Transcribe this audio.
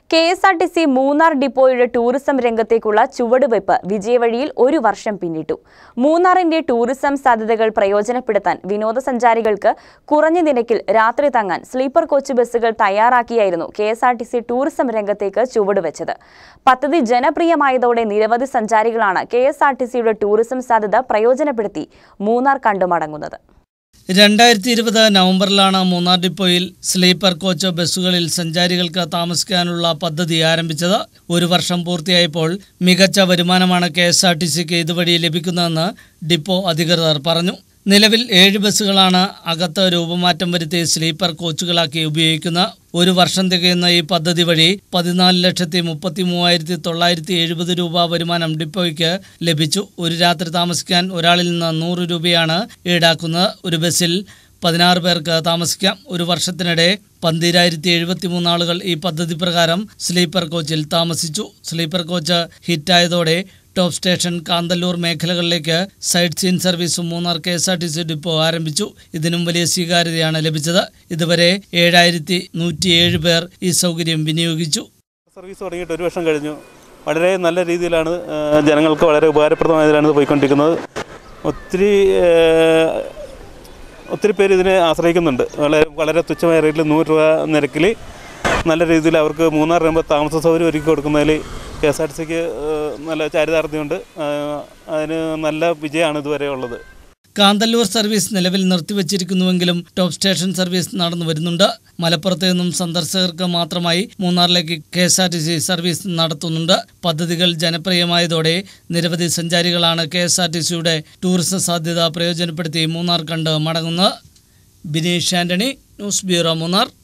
K S R T C Munnar ഡിപ്പോയുടെ tourism രംഗത്തേക്കുള്ള ചുവടുവയ്പ് വിജയവഴിയിൽ ഒരു വർഷം പിന്നിട്ടു മൂന്നാറിന്റെ ടൂറിസം സാധ്യതകൾ പ്രയോജനപ്പെടുത്താൻ വിനോദസഞ്ചാരികൾക്ക് കുറഞ്ഞ നിരക്കിൽ രാത്രി തങ്ങാൻ സ്ലീപ്പർ കോച്ച് ബസ്സുകൾ തയ്യാറാക്കിയായിരുന്നു K S R T C tourism രംഗത്തേക്ക് ചുവടുവെച്ചത് പദ്ധതി ജനപ്രിയമായതോടെ നിരവധി സഞ്ചാരികളാണ് കെ എസ് ആർ ടി സിയുടെ ടൂറിസം സാധ്യത പ്രയോജനപ്പെടുത്തി മൂന്നാർ കണ്ടുമടങ്ങുന്നത് രണ്ടായിരത്തി ഇരുപത് നവംബറിലാണ് മൂന്നാർ ഡിപ്പോയിൽ സ്ലീപ്പർ കോച്ച് ബസ്സുകളിൽ സഞ്ചാരികൾക്ക് താമസിക്കാനുള്ള പദ്ധതി ആരംഭിച്ചത് ഒരു വർഷം പൂർത്തിയായപ്പോൾ മികച്ച വരുമാനമാണ് കെ എസ് ആർ ടി സിക്ക് ഇതുവഴി ലഭിക്കുന്നതെന്ന് ഡിപ്പോ അധികൃതർ പറഞ്ഞു നിലവിൽ ഏഴ് ബസ്സുകളാണ് അകത്ത് രൂപമാറ്റം വരുത്തി സ്ലീപ്പർ കോച്ചുകളാക്കി ഉപയോഗിക്കുന്ന ഒരു വർഷം തികയുന്ന ഈ പദ്ധതി വഴി പതിനാല് ലക്ഷത്തി മുപ്പത്തി മൂവായിരത്തി തൊള്ളായിരത്തി എഴുപത് രൂപ വരുമാനം ഡിപ്പോയ്ക്ക് ലഭിച്ചു ഒരു രാത്രി താമസിക്കാൻ ഒരാളിൽ നിന്ന് നൂറ് രൂപയാണ് ഈടാക്കുന്നത് ഒരു ബസ്സിൽ പതിനാറ് പേർക്ക് താമസിക്കാം ഒരു വർഷത്തിനിടെ പന്തിരായിരത്തി എഴുപത്തി മൂന്ന് ആളുകൾ ഈ പദ്ധതി പ്രകാരം സ്ലീപ്പർ കോച്ചിൽ താമസിച്ചു സ്ലീപ്പർ കോച്ച് ഹിറ്റായതോടെ ടോപ്പ് സ്റ്റേഷൻ കാന്തല്ലൂർ മേഖലകളിലേക്ക് സൈഡ് സീൻ സർവീസും Munnar K S R T C depot ആരംഭിച്ചു ഇതിനും വലിയ സ്വീകാര്യതയാണ് ലഭിച്ചത് ഇതുവരെ ഏഴായിരത്തി നൂറ്റിയേഴ് പേർ ഈ സൗകര്യം വിനിയോഗിച്ചു സർവീസ് തുടങ്ങിയിട്ട് ഒരു വർഷം കഴിഞ്ഞു വളരെ നല്ല രീതിയിലാണ് ആ, ജനങ്ങൾക്ക് വളരെ ഉപകാരപ്രദമായ ഇതിലാണ് ഇത് പോയിക്കൊണ്ടിരിക്കുന്നത് ഒത്തിരി ആ, ഒത്തിരി പേര് ഇതിനെ ആശ്രയിക്കുന്നുണ്ട് വളരെ വളരെ തുച്ഛമായ റേറ്റിൽ നൂറ് രൂപ നിരക്കിൽ നല്ല രീതിയിൽ അവർക്ക് മൂന്നാർ വരുമ്പോൾ താമസ സൗകര്യം ഒരുക്കി കൊടുക്കുന്നതിൽ കെ എസ് ആർ ടി സിക്ക് നല്ല ചാരിതാർത്ഥ്യമുണ്ട് ആ, അതിന് നല്ല വിജയമാണ് ഇതുവരെ ഉള്ളത് കാന്തല്ലൂർ സർവീസ് നിലവിൽ നിർത്തിവച്ചിരിക്കുന്നുവെങ്കിലും ടോപ്പ് സ്റ്റേഷൻ സർവീസ് നടന്നു വരുന്നുണ്ട് മലപ്പുറത്ത് നിന്നും സന്ദർശകർക്ക് മാത്രമായി മൂന്നാറിലേക്ക് K S R T C service നടത്തുന്നുണ്ട് പദ്ധതികൾ ജനപ്രിയമായതോടെ നിരവധി സഞ്ചാരികളാണ് കെ എസ് ആർ ടി സിയുടെ ടൂറിസം സാധ്യത പ്രയോജനപ്പെടുത്തി മൂന്നാർ കണ്ട് മടങ്ങുന്നത് ബിനീഷ് ആന്റണി ന്യൂസ് ബ്യൂറോ മൂന്നാർ